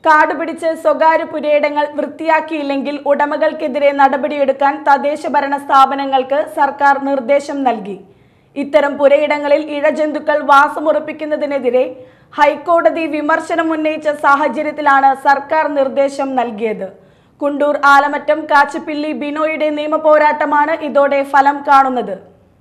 കാടുപിടിച്ച് സ്വകാര്യ പുരയിടങ്ങൾ വൃത്തിയാക്കിയില്ലെങ്കിൽ ഉടമകൾക്കെതിരെ നടപടിയെടുക്കാൻ തദ്ദേശ ഭരണ സ്ഥാപനങ്ങൾക്ക് സർക്കാർ നിർദ്ദേശം നൽകി ഇത്തരം പുരയിടങ്ങളിൽ ഇഴജന്തുക്കൾ വാസമുറപ്പിക്കുന്നതിനെതിരെ ഹൈക്കോടതി വിമർശനം ഉന്നയിച്ച സാഹചര്യത്തിലാണ് സർക്കാർ നിർദ്ദേശം നൽകിയത് കുണ്ടൂർ ആലമറ്റം കാച്ചപ്പിള്ളി ബിനോയുടെ നിയമപോരാട്ടമാണ് ഇതോടെ ഫലം കാണുന്നത്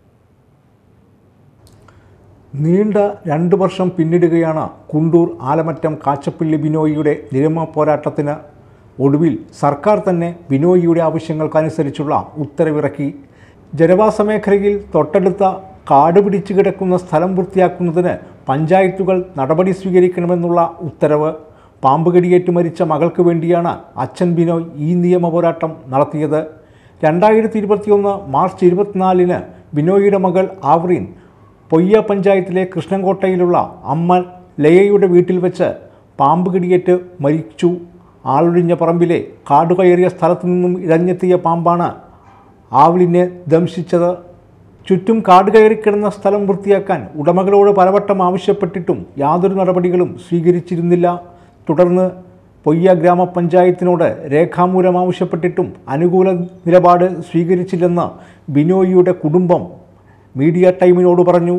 നീണ്ട രണ്ട് വർഷം പിന്നിടുകയാണ് കുണ്ടൂർ ആലമറ്റം കാച്ചപ്പള്ളി ബിനോയിയുടെ നിയമ പോരാട്ടത്തിന് ഒടുവിൽ സർക്കാർ തന്നെ ബിനോയിയുടെ ആവശ്യങ്ങൾക്കനുസരിച്ചുള്ള ഉത്തരവിറക്കി ജനവാസ മേഖലയിൽ തൊട്ടടുത്ത കാട് പിടിച്ചു കിടക്കുന്ന സ്ഥലം വൃത്തിയാക്കുന്നതിന് പഞ്ചായത്തുകൾ നടപടി സ്വീകരിക്കണമെന്നുള്ള ഉത്തരവ് പാമ്പ് കടിയേറ്റ് മരിച്ച മകൾക്ക് വേണ്ടിയാണ് അച്ഛൻ ബിനോയ് ഈ നിയമ പോരാട്ടം നടത്തിയത് രണ്ടായിരത്തി ഇരുപത്തിയൊന്ന് മാർച്ച് ഇരുപത്തിനാലിന് ബിനോയിയുടെ മകൾ ആവ്രീൻ പൊയ്യ പഞ്ചായത്തിലെ കൃഷ്ണൻകോട്ടയിലുള്ള അമ്മ ലയയുടെ വീട്ടിൽ വെച്ച് പാമ്പ് കടിയേറ്റ് മരിച്ചു ആളൊഴിഞ്ഞ പറമ്പിലെ കാടുകയറിയ സ്ഥലത്തു നിന്നും ഇഴഞ്ഞെത്തിയ പാമ്പാണ് ആവലിനെ ദംശിച്ചത് ചുറ്റും കാട് കയറിക്കിടന്ന സ്ഥലം വൃത്തിയാക്കാൻ ഉടമകളോട് പലവട്ടം ആവശ്യപ്പെട്ടിട്ടും യാതൊരു നടപടികളും സ്വീകരിച്ചിരുന്നില്ല തുടർന്ന് പൊയ്യ ഗ്രാമപഞ്ചായത്തിനോട് രേഖാമൂലം ആവശ്യപ്പെട്ടിട്ടും അനുകൂല നിലപാട് സ്വീകരിച്ചില്ലെന്ന് ബിനോയിയുടെ കുടുംബം മീഡിയ ടൈമിനോട് പറഞ്ഞു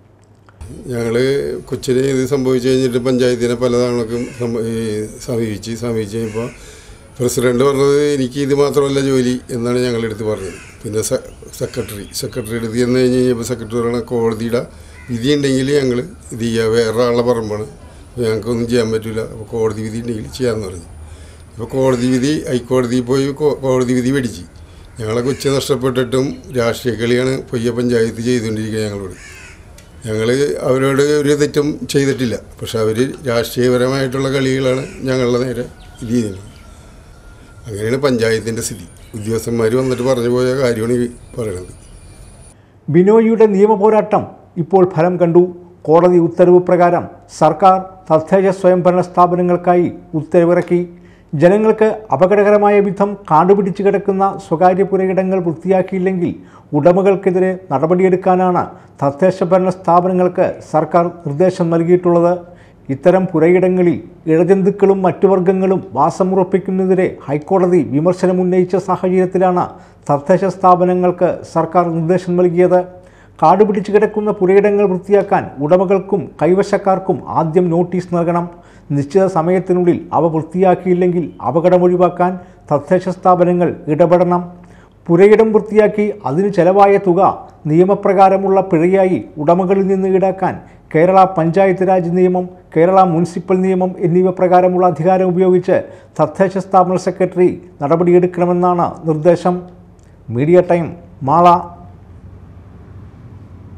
ഞങ്ങൾ കൊച്ചിന് ഇത് സംഭവിച്ചു കഴിഞ്ഞിട്ട് പഞ്ചായത്തിനെ പലതവണക്കും സമ- ഈ സമീപിച്ച് സമീപിച്ച് കഴിഞ്ഞപ്പോൾ പ്രസിഡന്റ് പറഞ്ഞത് എനിക്ക് ഇത് മാത്രമല്ല ജോലി എന്നാണ് ഞങ്ങളുടെ അടുത്ത് പറഞ്ഞത് പിന്നെ സെ- സെക്രട്ടറി സെക്രട്ടറി അടുത്ത് ചെന്ന് കഴിഞ്ഞ് കഴിഞ്ഞപ്പോൾ സെക്രട്ടറി പറയണ കോടതിയുടെ വിധി ഉണ്ടെങ്കിൽ ഞങ്ങൾ ഇത് ചെയ്യുക വേറെ ആളുടെ പറമ്പാണ് അപ്പോൾ ഞങ്ങൾക്കൊന്നും ചെയ്യാൻ പറ്റില്ല അപ്പോൾ കോടതി വിധി ഉണ്ടെങ്കിൽ ചെയ്യാമെന്ന് പറഞ്ഞു ഇപ്പോൾ കോടതി വിധി ഹൈക്കോടതിയിൽ പോയി കോ- കോടതി വിധി മേടിച്ച് ഞങ്ങളെ കൊച്ചു നഷ്ടപ്പെട്ടിട്ടും രാഷ്ട്രീയ കളിയാണ് പൊയ്യ പഞ്ചായത്ത് ചെയ്തുകൊണ്ടിരിക്കുക ഞങ്ങളോട് ഞങ്ങൾ അവരോട് ഒരു തെറ്റും ചെയ്തിട്ടില്ല പക്ഷെ അവർ രാഷ്ട്രീയപരമായിട്ടുള്ള കളികളാണ് ഞങ്ങളുടെ നേരെ ഇത് ചെയ്യുന്നത് അങ്ങനെയാണ് പഞ്ചായത്തിൻ്റെ സ്ഥിതി ഉദ്യോഗസ്ഥന്മാർ വന്നിട്ട് പറഞ്ഞു പോയ കാര്യമാണ് ഈ പറയണത് ബിനോയിയുടെ നിയമപോരാട്ടം ഇപ്പോൾ ഫലം കണ്ടു കോടതി ഉത്തരവ് പ്രകാരം സർക്കാർ തദ്ദേശ സ്വയംഭരണ സ്ഥാപനങ്ങൾക്കായി ഉത്തരവിറക്കി ജനങ്ങൾക്ക് അപകടകരമായ വിധം കാടുപിടിച്ച് കിടക്കുന്ന സ്വകാര്യ പുരയിടങ്ങൾ വൃത്തിയാക്കിയില്ലെങ്കിൽ ഉടമകൾക്കെതിരെ നടപടിയെടുക്കാനാണ് തദ്ദേശ ഭരണ സ്ഥാപനങ്ങൾക്ക് സർക്കാർ നിർദ്ദേശം നൽകിയിട്ടുള്ളത് ഇത്തരം പുരയിടങ്ങളിൽ ഇഴജന്തുക്കളും മറ്റു വർഗ്ഗങ്ങളും വാസമുറപ്പിക്കുന്നതിനെതിരെ ഹൈക്കോടതി വിമർശനമുന്നയിച്ച സാഹചര്യത്തിലാണ് തദ്ദേശ സ്ഥാപനങ്ങൾക്ക് സർക്കാർ നിർദ്ദേശം നൽകിയത് കാട് പിടിച്ചു കിടക്കുന്ന പുരയിടങ്ങൾ വൃത്തിയാക്കാൻ ഉടമകൾക്കും കൈവശക്കാർക്കും ആദ്യം നോട്ടീസ് നൽകണം നിശ്ചിത സമയത്തിനുള്ളിൽ അവ വൃത്തിയാക്കിയില്ലെങ്കിൽ അപകടം ഒഴിവാക്കാൻ തദ്ദേശ സ്ഥാപനങ്ങൾ ഇടപെടണം പുരയിടം വൃത്തിയാക്കി അതിന് ചെലവായ തുക നിയമപ്രകാരമുള്ള പിഴയായി ഉടമകളിൽ നിന്ന് ഈടാക്കാൻ കേരള പഞ്ചായത്ത് രാജ് നിയമം കേരള മുനിസിപ്പൽ നിയമം എന്നിവ പ്രകാരമുള്ള അധികാരം ഉപയോഗിച്ച് തദ്ദേശ സ്ഥാപന സെക്രട്ടറി നടപടിയെടുക്കണമെന്നാണ് നിർദ്ദേശം മീഡിയ ടൈം മാള